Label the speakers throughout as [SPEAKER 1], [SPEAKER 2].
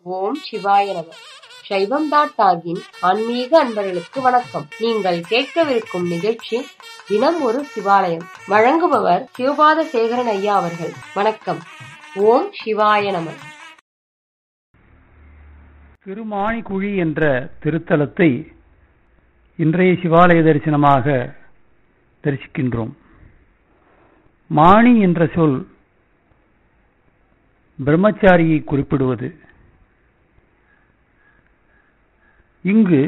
[SPEAKER 1] ஓம் சிவாய நம சைவம் டாட் டாகின் ஆன்மீக அன்பர்களுக்கு வணக்கம் நீங்கள் கேட்கவிருக்கும் நிகழ்ச்சி தினம் ஒரு சிவாலயம் வழங்குபவர் சிவபாத சேகரன் ஐயா அவர்கள் வணக்கம் ஓம் சிவாய நம
[SPEAKER 2] திருமாணிக்குழி என்ற திருத்தலத்தை இன்றைய சிவாலய தரிசனமாக தரிசிக்கின்றோம் மாணி என்ற சொல் பிரம்மச்சாரியை குறிப்பிடுவது இங்கு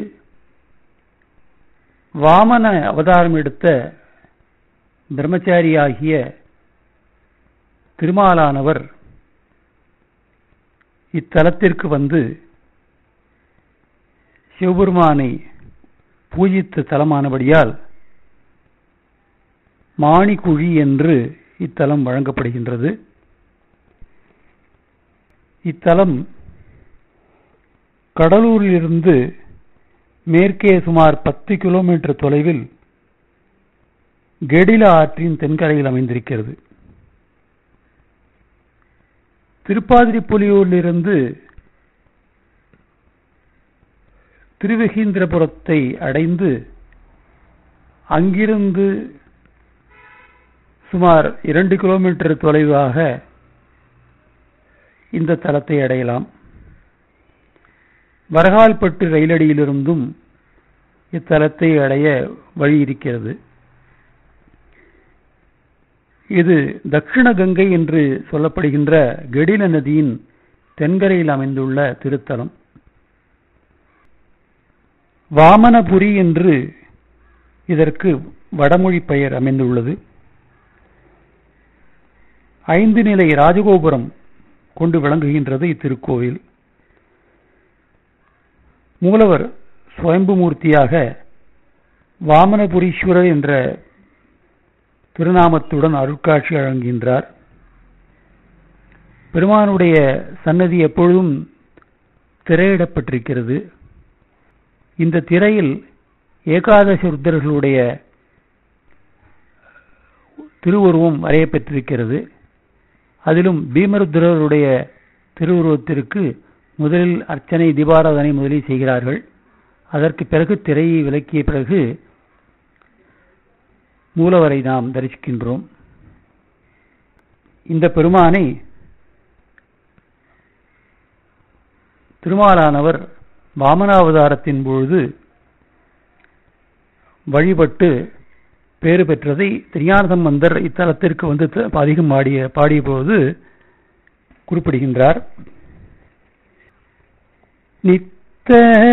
[SPEAKER 2] வாமன அவதாரம் எடுத்த பிரம்மச்சாரியாகிய திருமாலானவர் இத்தலத்திற்கு வந்து சிவபெருமானை பூஜித்த தலமானபடியால் மாணிக்குழி என்று இத்தலம் வழங்கப்படுகின்றது இத்தலம் கடலூரிலிருந்து மேற்கே சுமார் பத்து கிலோமீட்டர் தொலைவில் கெடில ஆற்றின் தென்கரையில் அமைந்திருக்கிறது திருப்பாதிரிப்புலியூரிலிருந்து திருவகீந்திரபுரத்தை அடைந்து அங்கிருந்து சுமார் இரண்டு கிலோமீட்டர் தொலைவாக இந்த தலத்தை அடையலாம் வரகால்பட்டு ரயிலடியிலிருந்தும் இத்தலத்தை அடைய வழி இருக்கிறது இது தட்சிண கங்கை என்று சொல்லப்படுகின்ற கெடில நதியின் தென்கரையில் அமைந்துள்ள திருத்தலம் வாமனபுரி என்று இதற்கு வடமொழி பெயர் அமைந்துள்ளது ஐந்து நிலை ராஜகோபுரம் கொண்டு விளங்குகின்றது இத்திருக்கோவில் மூலவர் சுவயம்புமூர்த்தியாக வாமனபுரீஸ்வரர் என்ற திருநாமத்துடன் அருட்காட்சி வழங்குகின்றார் பெருமானுடைய சன்னதி எப்பொழுதும் திரையிடப்பட்டிருக்கிறது இந்த திரையில் ஏகாதசி ருத்தர்களுடைய திருவுருவம் வரையப்பெற்றிருக்கிறது அதிலும் பீமருத்ரருடைய திருவுருவத்திற்கு முதலில் அர்ச்சனை தீபாராதனை முதலில் செய்கிறார்கள் அதற்கு பிறகு திரையை விலக்கிய பிறகு மூலவரை நாம் தரிசிக்கின்றோம் இந்த பெருமானை திருமாலானவர் வாமனாவதாரத்தின் பொழுது வழிபட்டு பேறு பெற்றதை திருஞான சம்பந்தர் இத்தலத்திற்கு வந்து அதிகம் பாடிய பாடிய போது குறிப்பிடுகின்றார் நித்த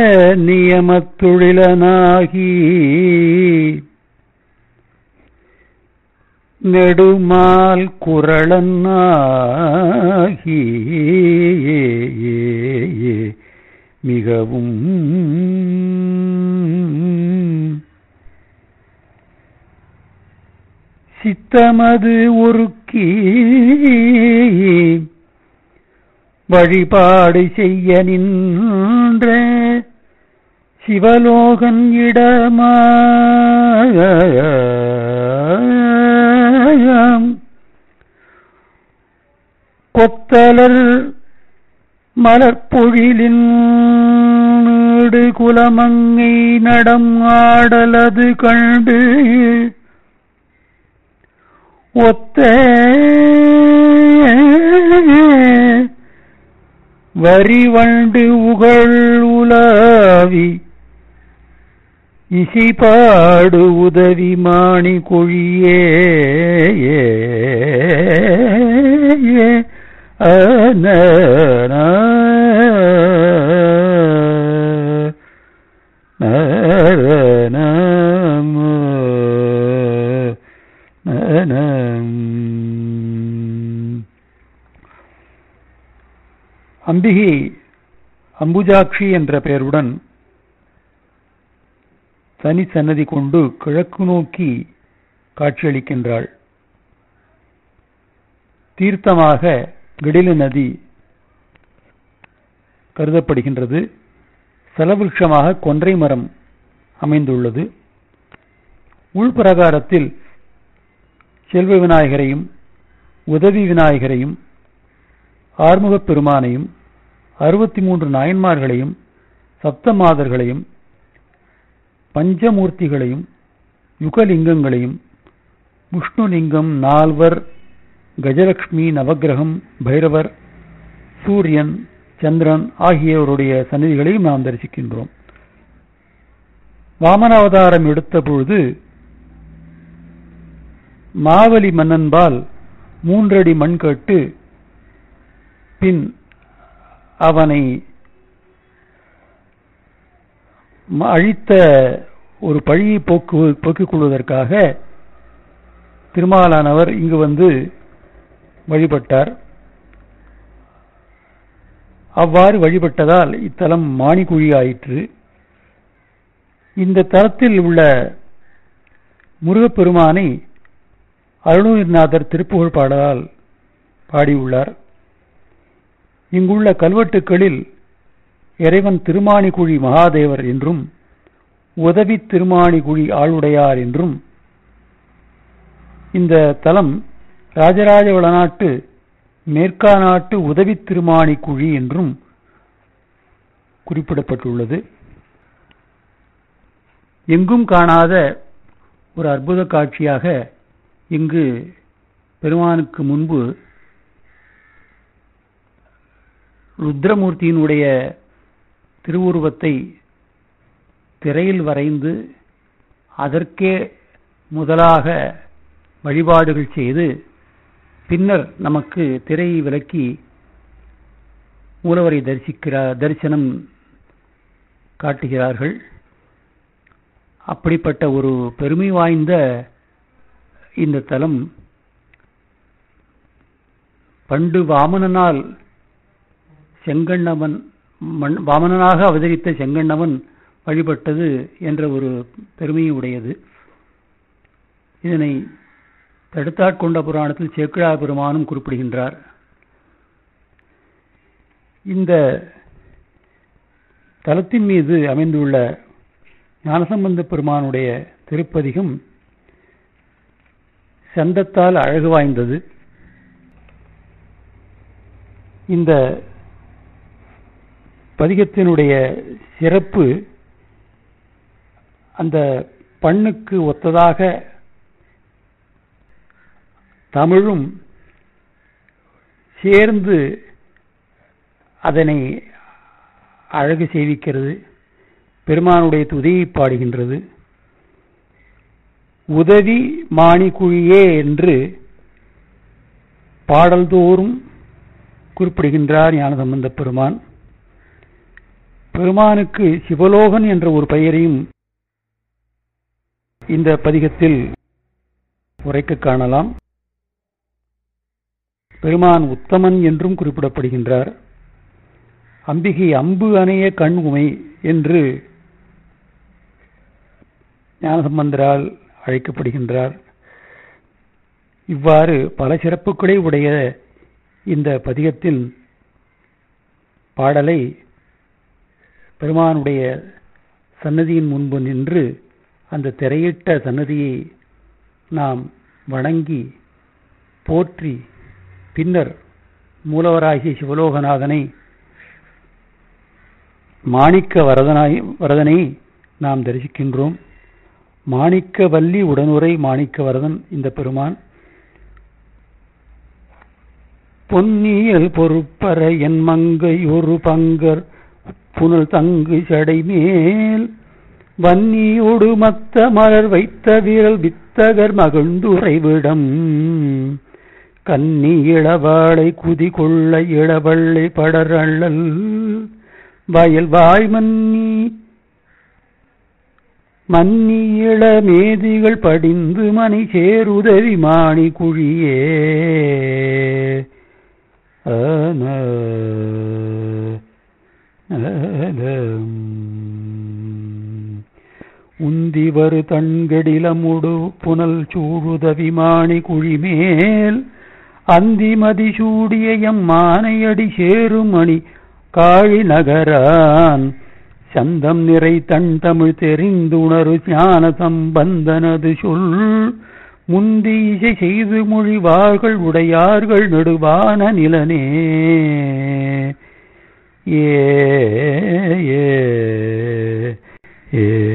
[SPEAKER 2] நியமத்துழிலனாகி நெடுமால் குரளன்னாகி மிகவும் சித்தமது ஒருக்கி வழிபாடு செய்ய நின்ற சிவலோகன் இடமா கொத்தலர் மலர்பொழிலின் குலமங்கை நடம் ஆடலது கண்டு ஒத்த வரிவண்டு உகள் உலாவி இசைப்பாடு உதவி மாணி கொழியே அன அம்பிகை அம்புஜாட்சி என்ற பெயருடன் தனி சன்னதி கொண்டு கிழக்கு நோக்கி காட்சியளிக்கின்றாள் தீர்த்தமாக கிடில நதி கருதப்படுகின்றது செலவிருஷமாக கொன்றை மரம் அமைந்துள்ளது உள்பிரகாரத்தில் செல்வ விநாயகரையும் உதவி விநாயகரையும் ஆறுமுகப் பெருமானையும் அறுபத்தி மூன்று நாயன்மார்களையும் சப்தமாதர்களையும் பஞ்சமூர்த்திகளையும் யுகலிங்கங்களையும் விஷ்ணுலிங்கம் நால்வர் கஜலட்சுமி நவக்கிரகம் பைரவர் சூரியன் சந்திரன் ஆகியோருடைய சந்நிதிகளையும் நாம் தரிசிக்கின்றோம் வாமனாவதாரம் எடுத்த பொழுது மாவலி மன்னன்பால் மூன்றடி மண் கட்டு பின் அவனை அழித்த ஒரு பழியை போக்கு போக்கிக் கொள்வதற்காக திருமாலானவர் இங்கு வந்து வழிபட்டார் அவ்வாறு வழிபட்டதால் இத்தலம் மாணிக்குழி ஆயிற்று இந்த தலத்தில் உள்ள முருகப்பெருமானை அருணகிரிநாதர் திருப்புகழ் பாடலால் பாடியுள்ளார் இங்குள்ள கல்வெட்டுக்களில் இறைவன் திருமாணிக்குழி மகாதேவர் என்றும் உதவி திருமாணிக்குழி ஆளுடையார் என்றும் இந்த தலம் ராஜராஜ வளநாட்டு மேற்கா நாட்டு உதவி திருமாணிக்குழி என்றும் குறிப்பிடப்பட்டுள்ளது எங்கும் காணாத ஒரு அற்புத காட்சியாக இங்கு பெருமானுக்கு முன்பு ருத்ரமூர்த்தியினுடைய திருவுருவத்தை திரையில் வரைந்து அதற்கே முதலாக வழிபாடுகள் செய்து பின்னர் நமக்கு திரையை விலக்கி மூலவரை தரிசிக்கிறார் தரிசனம் காட்டுகிறார்கள் அப்படிப்பட்ட ஒரு பெருமை வாய்ந்த இந்த தலம் பண்டு வாமனனால் செங்கண்ணவன் வாமனனாக அவதரித்த செங்கண்ணவன் வழிபட்டது என்ற ஒரு பெருமையை உடையது இதனை தடுத்தாட்கொண்ட புராணத்தில் சேக்கிழா பெருமானும் குறிப்பிடுகின்றார் இந்த தலத்தின் மீது அமைந்துள்ள ஞானசம்பந்த பெருமானுடைய திருப்பதிகம் சந்தத்தால் அழகு வாய்ந்தது இந்த பதிகத்தினுடைய சிறப்பு அந்த பண்ணுக்கு ஒத்ததாக தமிழும் சேர்ந்து அதனை அழகு செய்விக்கிறது பெருமானுடைய துதியை பாடுகின்றது உதவி மாணிக்குழியே என்று பாடல்தோறும் குறிப்பிடுகின்றார் ஞானசம்பந்த பெருமான் பெருமானுக்கு சிவலோகன் என்ற ஒரு பெயரையும் இந்த பதிகத்தில் உரைக்க காணலாம் பெருமான் உத்தமன் என்றும் குறிப்பிடப்படுகின்றார் அம்பிகை அம்பு அணைய கண் உமை என்று ஞானசம்பந்தரால் அழைக்கப்படுகின்றார் இவ்வாறு பல சிறப்புகளை உடைய இந்த பதிகத்தின் பாடலை பெருமானுடைய சன்னதியின் முன்பு நின்று அந்த திரையிட்ட சன்னதியை நாம் வணங்கி போற்றி பின்னர் மூலவராகிய சிவலோகநாதனை மாணிக்க வரதனாய் வரதனை நாம் தரிசிக்கின்றோம் மாணிக்க வள்ளி உடனுரை மாணிக்க வரதன் இந்த பெருமான் பொன்னியல் பொறுப்பற என் மங்கை ஒரு பங்கர் புனல் தங்கு சடை மேல் வன்னியோடு மத்த மலர் வைத்த விரல் வித்தகர் மகிழ்ந்துரைவிடம் கன்னி இளவாளை குதி கொள்ள இளவள்ளை படரள்ளல் வயல் வாய் மன்னி மன்னி இளமேதிகள் படிந்து மணி சேருதவி மாணி குழியே ஆன உந்திவரு தண்கடிலமுடு புனல் சூழுதவி மாணி குழிமேல் அந்திமதி சூடிய எம் மானையடி சேருமணி காழி நகரான் சந்தம் நிறை தன் தமிழ் தெரிந்துணரு ஞான சம்பந்தனது சொல் முந்தி இசை செய்து மொழிவார்கள் உடையார்கள் நெடுவான நிலனே ஏ ஏ ஏ